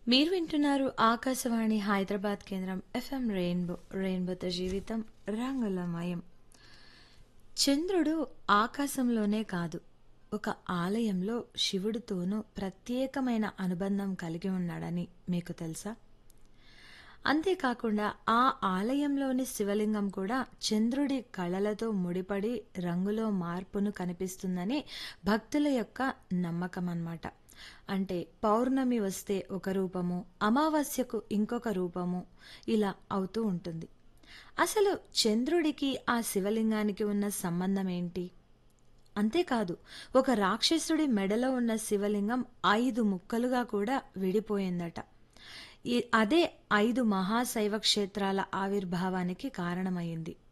మీరు వింటున్నారు ఆకాశవాణి హైదరాబాద్ కేంద్రం ఎఫ్ఎం రెయిన్బో రెయిన్బోతో జీవితం రంగులమయం చంద్రుడు ఆకాశంలోనే కాదు ఒక ఆలయంలో శివుడితోనూ ప్రత్యేకమైన అనుబంధం కలిగి ఉన్నాడని మీకు తెలుసా అంతేకాకుండా ఆ ఆలయంలోని శివలింగం కూడా చంద్రుడి కళలతో ముడిపడి రంగులో మార్పును కనిపిస్తుందని భక్తుల యొక్క నమ్మకం అన్నమాట అంటే పౌర్ణమి వస్తే ఒక రూపము అమావాస్యకు ఇంకొక రూపము ఇలా అవుతూ ఉంటుంది అసలు చంద్రుడికి ఆ శివలింగానికి ఉన్న సంబంధం ఏంటి అంతేకాదు ఒక రాక్షసుడి మెడలో ఉన్న శివలింగం ఐదు ముక్కలుగా కూడా విడిపోయిందట ఈ- అదే ఐదు మహాశైవ క్షేత్రాల ఆవిర్భావానికి కారణమైంది